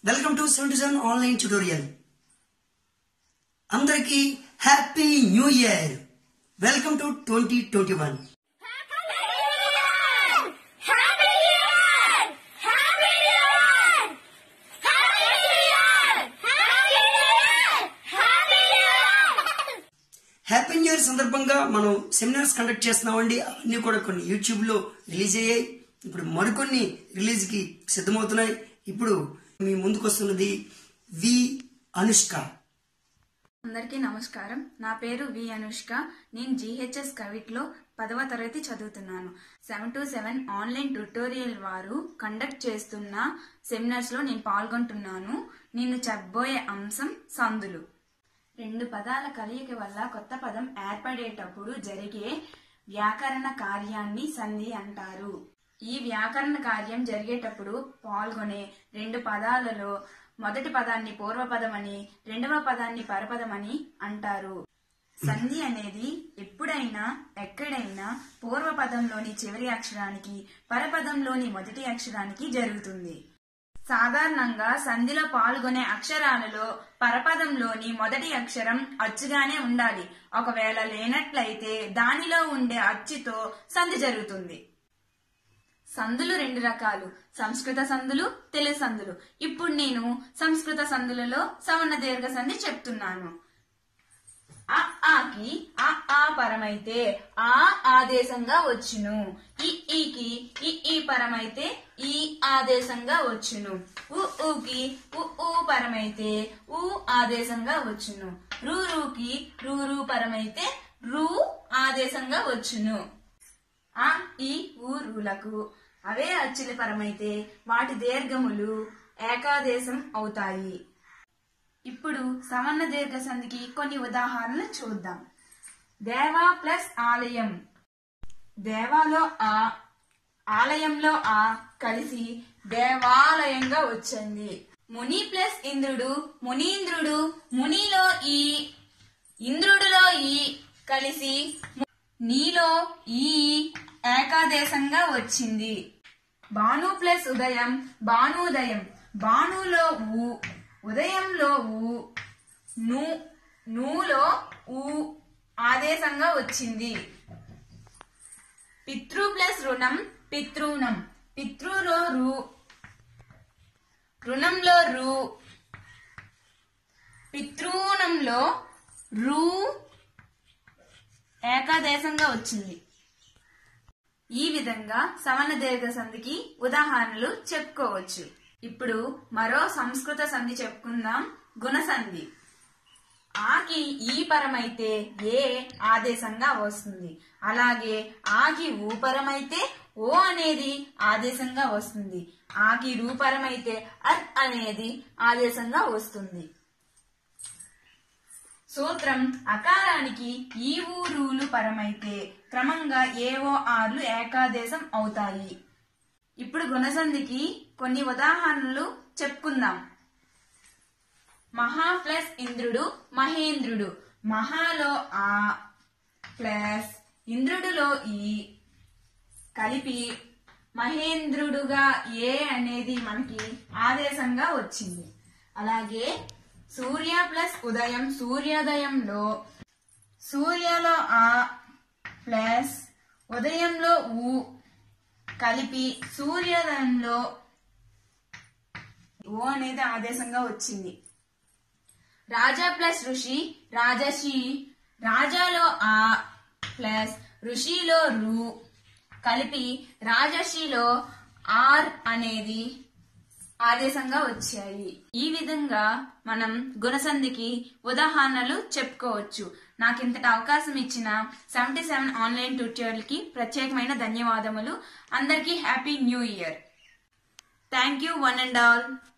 welcome to seventy seven online tutorial అందరికీ happy new year welcome to twenty twenty one happy new year సందర్భంగా మనం seminars conduct చేస్తున్నామండి అవన్నీ కూడా కొన్ని యూట్యూబ్ లో రిలీజ్ అయ్యాయి ఇప్పుడు మరికొన్ని రిలీజ్ కి సిద్ధమవుతున్నాయి ఇప్పుడు మీ ముందుకు వస్తున్నది వి అనుష్క అందరికీ నమస్కారం నా పేరు వి అనుష్క నేను జీహెచ్ఎస్ కవిట్లో పదవ తరగతి చదువుతున్నాను seven to seven online tutorial వారు కండక్ట్ చేస్తున్న సెమినార్స్ లో నేను పాల్గొంటున్నాను నేను చెప్పబోయే అంశం సందులు రెండు పదాల కలయిక వల్ల కొత్త పదం ఏర్పడేటప్పుడు జరిగే వ్యాకరణ కార్యాన్ని సంధి అంటారు ఈ వ్యాకరణ కార్యం జరిగేటప్పుడు పాల్గొనే రెండు పదాలలో మొదటి పదాన్ని పూర్వపదమని రెండవ పదాన్ని పరపదమని అంటారు సంధి అనేది ఎప్పుడైనా ఎక్కడైనా పూర్వపదంలోని చివరి అక్షరానికి పరపదంలోని మొదటి అక్షరానికి జరుగుతుంది సాధారణంగా సంధిలో పాల్గొనే అక్షరాలలో పరపదంలోని మొదటి అక్షరం అచ్చుగానే ఉండాలి ఒకవేళ లేనట్లయితే దానిలో ఉండే అచ్చుతో సంధి జరుగుతుంది సందులు రెండు రకాలు సంస్కృత సందులు తెలుగు సందులు ఇప్పుడు నేను సంస్కృత సందులలో సవర్ణ దీర్ఘ సంధి చెప్తున్నాను ఆ ఆకి ఆ ఆ పరమైతే ఆ ఆదేశంగా వచ్చును ఈ ఈకి ఈ ఈ పరమైతే ఈ ఆదేశంగా వచ్చును ఉ ఊకి ఉ ఊ పరమైతే ఊ ఆదేశంగా వచ్చును రు రూకి రు రు పరమైతే రు ఆదేశంగా వచ్చును ఆ ఈ ఊ రులకు అవే అచ్చుల పరమైతే వాటి దీర్ఘములు ఏకాదేశం అవుతాయి ఇప్పుడు సవర్ణ దీర్ఘ సంధికి కొన్ని ఉదాహరణలు చూద్దాం దేవా ప్లస్ ఆలయం దేవాలో ఆ ఆలయంలో ఆ కలిసి దేవాలయంగా వచ్చింది ముని ప్లస్ ఇంద్రుడు మునీంద్రుడు మునిలో ఈ ఇంద్రుడిలో ఈ కలిసి ము- నీలో ఈ ఏకాదేశంగా వచ్చింది భాను ప్లస్ ఉదయం భానుదయం భానులో ఊ ఉదయంలో ఊ ను నూలో ఊ ఆదేశంగా వచ్చింది పితృ ప్లస్ రుణం పితృణం పితృలో రు రుణంలో రు పితృణంలో రు ఏకాదేశంగా వచ్చింది ఈ విధంగా సవర్ణ దీర్ఘ సంధికి ఉదాహరణలు చెప్పుకోవచ్చు ఇప్పుడు మరో సంస్కృత సంధి చెప్పుకుందాం గుణసంధి ఆకి ఈ పరమైతే ఏ ఆదేశంగా వస్తుంది అలాగే ఆకి ఊ పరమైతే ఓ అనేది ఆదేశంగా వస్తుంది ఆకి రూపరమైతే అర్ అనేది ఆదేశంగా వస్తుంది సూత్రం అకారానికి ఈ ఊరులు పరమైతే క్రమంగా ఏవో ఆర్లు ఏకాదేశం అవుతాయి ఇప్పుడు గుణసంధికి కొన్ని ఉదాహరణలు చెప్పుకుందాం మహా ప్లస్ ఇంద్రుడు మహేంద్రుడు మహాలో ఆ ప్లస్ ఇంద్రుడిలో ఈ కలిపి మహేంద్రుడుగా ఏ అనేది మనకి ఆదేశంగా వచ్చింది అలాగే సూర్య ప్లస్ ఉదయం సూర్యోదయంలో సూర్యలో ఆ ప్లస్ ఉదయంలో ఊ కలిపి సూర్యోదయంలో ఓ అనేది ఆదేశంగా వచ్చింది రాజా ప్లస్ ఋషి రాజషి రాజాలో ఆ ప్లస్ ఋషిలో రు కలిపి రాజషిలో ఆర్ అనేది ఆదేశంగా వచ్చాయి ఈ విధంగా మనం గుణసంధికి ఉదాహరణలు చెప్పుకోవచ్చు నాకు ఇంతటి అవకాశం ఇచ్చిన సెవెంటీ సెవెన్ ఆన్లైన్ ట్యూటోరియల్ కి ప్రత్యేకమైన ధన్యవాదములు అందరికీ happy new year thank you one and all